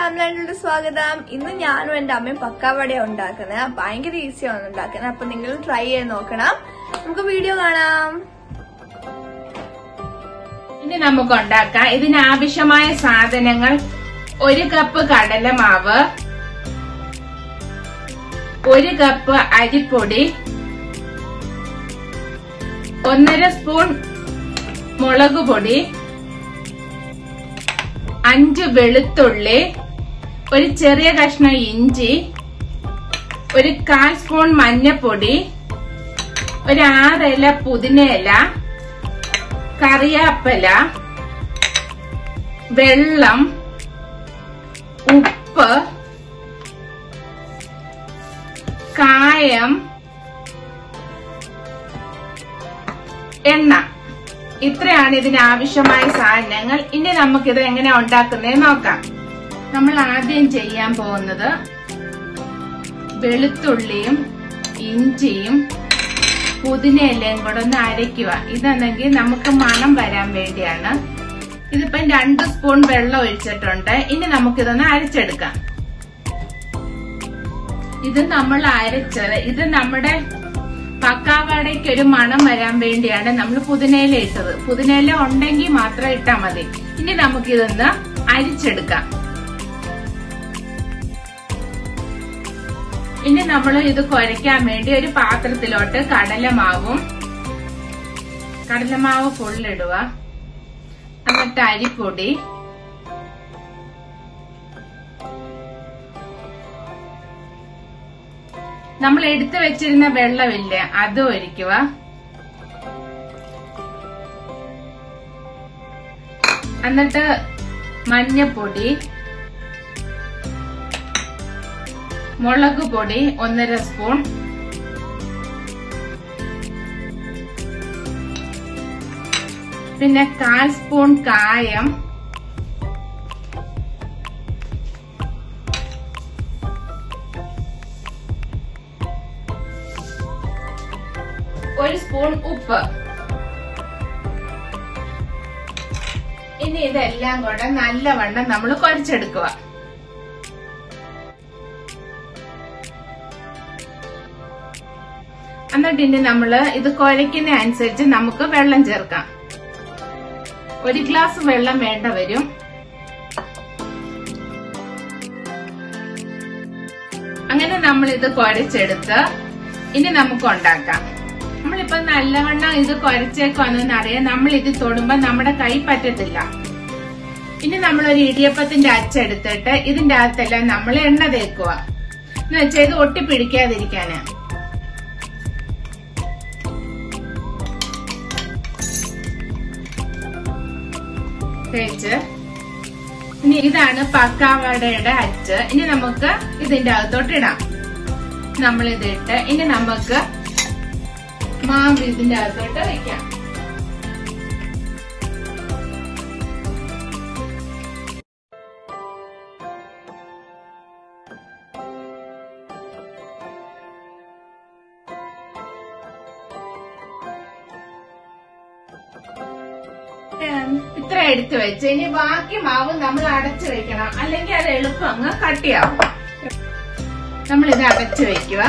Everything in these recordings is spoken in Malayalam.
ഫാമിലി ആയിട്ടുള്ള സ്വാഗതം ഇന്ന് ഞാനും എന്റെ അമ്മയും പക്കാവട ഉണ്ടാക്കുന്നത് ഭയങ്കര ഈസിയാണ് ഉണ്ടാക്കുന്നത് അപ്പൊ നിങ്ങൾ ട്രൈ ചെയ്ത് നോക്കണം നമുക്ക് വീഡിയോ കാണാം ഇനി നമുക്ക് ഉണ്ടാക്കാം ഇതിനാവശ്യമായ സാധനങ്ങൾ ഒരു കപ്പ് കടലമാവ് ഒരു കപ്പ് അരിപ്പൊടി ഒന്നര സ്പൂൺ മുളക് പൊടി അഞ്ച് വെളുത്തുള്ളി ഒരു ചെറിയ കഷ്ണം ഇഞ്ചി ഒരു കാൽ സ്പൂൺ മഞ്ഞപ്പൊടി ഒരു ആറില പുതിനയില കറിയാപ്പല വെള്ളം ഉപ്പ് കായം എണ്ണ ഇത്രയാണ് ഇതിന് ആവശ്യമായ സാധനങ്ങൾ ഇനി നമുക്കിത് എങ്ങനെ ഉണ്ടാക്കുന്നത് നോക്കാം നമ്മൾ ആദ്യം ചെയ്യാൻ പോകുന്നത് വെളുത്തുള്ളിയും ഇഞ്ചിയും പുതിനയിലയും കൂടെ ഒന്ന് അരയ്ക്കുക ഇതാണെങ്കിൽ നമുക്ക് മണം വരാൻ വേണ്ടിയാണ് ഇതിപ്പം രണ്ട് സ്പൂൺ വെള്ളം ഒഴിച്ചിട്ടുണ്ട് ഇനി നമുക്കിതൊന്ന് അരച്ചെടുക്കാം ഇത് നമ്മൾ അരച്ചത് ഇത് നമ്മുടെ പക്കാവാടയ്ക്ക് ഒരു മണം വരാൻ വേണ്ടിയാണ് നമ്മൾ പുതിനയില ഇട്ടത് പുതിനയില ഉണ്ടെങ്കിൽ മാത്രം ഇട്ടാൽ മതി ഇനി നമുക്കിതൊന്ന് അരിച്ചെടുക്കാം ഇനി നമ്മൾ ഇത് കുരയ്ക്കാൻ വേണ്ടി ഒരു പാത്രത്തിലോട്ട് കടലമാവും കടലമാവ് ഫുള്ളിടുക എന്നിട്ട് അരിപ്പൊടി നമ്മൾ എടുത്തു വെച്ചിരുന്ന വെള്ളമില്ലേ അത് ഒഴിക്കുക എന്നിട്ട് മഞ്ഞപ്പൊടി മുളക് പൊടി ഒന്നര സ്പൂൺ പിന്നെ കാൽ സ്പൂൺ കായം ഒരു സ്പൂൺ ഉപ്പ് ഇനി ഇതെല്ലാം കൂടെ നല്ലവണ്ണം നമ്മൾ കുഴച്ചെടുക്കുക എന്നിട്ട് ഇനി നമ്മള് ഇത് കുഴയ്ക്കുന്ന അനുസരിച്ച് നമുക്ക് വെള്ളം ചേർക്കാം ഒരു ഗ്ലാസ് വെള്ളം വേണ്ട വരും അങ്ങനെ നമ്മൾ ഇത് കുഴച്ചെടുത്ത് ഇനി നമുക്ക് ഉണ്ടാക്കാം നമ്മളിപ്പോ നല്ലവണ്ണം ഇത് കുരച്ചേക്കാണെന്ന് അറിയാം നമ്മൾ ഇത് തൊടുമ്പോ നമ്മുടെ കൈ പറ്റത്തില്ല ഇനി നമ്മൾ ഒരു ഇടിയപ്പത്തിന്റെ അച്ചെടുത്തിട്ട് ഇതിന്റെ അകത്തെല്ലാം നമ്മൾ എണ്ണ തേക്കുക എന്ന് വെച്ചാൽ ഇത് ഒട്ടിപ്പിടിക്കാതിരിക്കാന് തേച്ച് ഇനി ഇതാണ് പക്കാവടയുടെ അച്ച് ഇനി നമുക്ക് ഇതിന്റെ അകത്തോട്ട് ഇടാം നമ്മൾ ഇതിട്ട് ഇനി നമുക്ക് മാവ് ഇതിന്റെ അകത്തോട്ട് വെക്കാം ഇത്ര എടുത്തു വെച്ച് ഇനി ബാക്കി മാവ് നമ്മൾ അടച്ചു വെക്കണം അല്ലെങ്കിൽ അത് എളുപ്പം അങ്ങ് കട്ടിയാവും നമ്മൾ ഇത് അടച്ചു വെക്കുക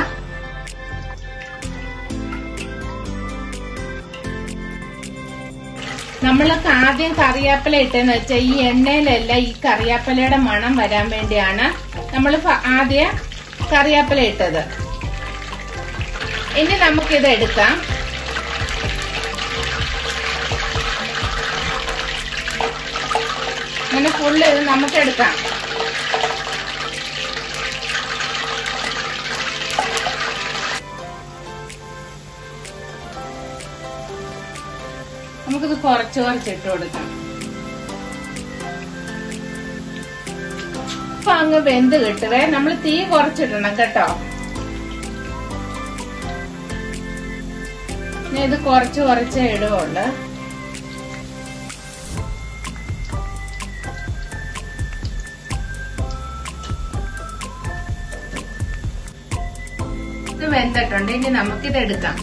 നമ്മളൊക്കെ ആദ്യം കറിയാപ്പല ഇട്ടെന്ന് വെച്ചാൽ ഈ എണ്ണയിലല്ല ഈ കറിയാപ്പലയുടെ മണം വരാൻ വേണ്ടിയാണ് നമ്മൾ ആദ്യം കറിയാപ്പല ഇട്ടത് ഇനി നമുക്കിത് എടുക്കാം അങ്ങനെ ഫുള്ള് ഇത് നമുക്ക് എടുക്കാം നമുക്കിത് കുറച്ച് കുറച്ചിട്ട് കൊടുക്കാം അപ്പൊ അങ്ങ് വെന്ത് കിട്ടുവേ നമ്മൾ തീ കുറച്ചിടണം കേട്ടോ ഞാൻ ഇത് കുറച്ച് കുറച്ചേ ഇടുകയുള്ളു ഇത് വെന്തിട്ടുണ്ട് ഇനി നമുക്കിത് എടുക്കാം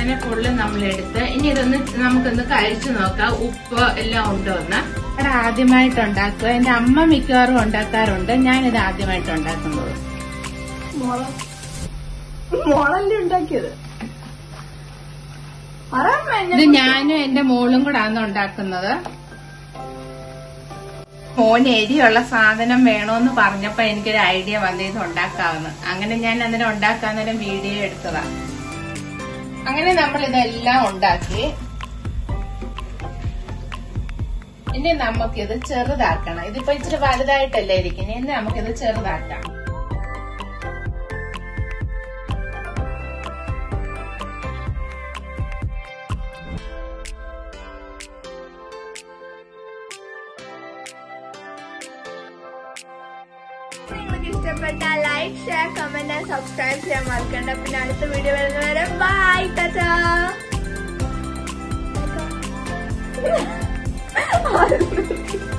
അങ്ങനെ ഫുള്ള് നമ്മൾ എടുത്ത് ഇനി ഇതൊന്ന് നമുക്കൊന്ന് കഴിച്ചു നോക്കാം ഉപ്പ് എല്ലാം ഉണ്ടോ എന്ന് ഇവിടെ ആദ്യമായിട്ട് ഉണ്ടാക്കുക എന്റെ അമ്മ മിക്കവാറും ഉണ്ടാക്കാറുണ്ട് ഞാനിത് ആദ്യമായിട്ട് ഉണ്ടാക്കുന്നത് മോള മോളല്ലേ ഉണ്ടാക്കിയത് പറ അമ്മ, എന്നെ ഇത് ഞാനും എന്റെ മോളും കൂടാണ് ഉണ്ടാക്കുന്നത് മോന് എരിയുള്ള സാധനം വേണോന്ന് പറഞ്ഞപ്പോ എനിക്കൊരു ഐഡിയ വന്ന് ഇത് ഉണ്ടാക്കാവുന്ന അങ്ങനെ ഞാൻ അന്നേരം ഉണ്ടാക്കാൻ നേരം വീഡിയോ എടുത്തതാ അങ്ങനെ നമ്മൾ ഇതെല്ലാം ഉണ്ടാക്കി ഇനി നമുക്കിത് ചെറുതാക്കണം ഇതിപ്പോ ഇച്ചിരി വലുതായിട്ടല്ലേ ഇരിക്കുന്നത് ഇനി നമുക്കിത് ചെറുതാക്കാം നിങ്ങൾക്ക് ഇഷ്ടപ്പെട്ട like share comment and subscribe ചെയ്യാൻ മറക്കണ്ട പിന്നെ അടുത്ത വീഡിയോ വരുന്നവരെ ബൈ ടാറ്റാ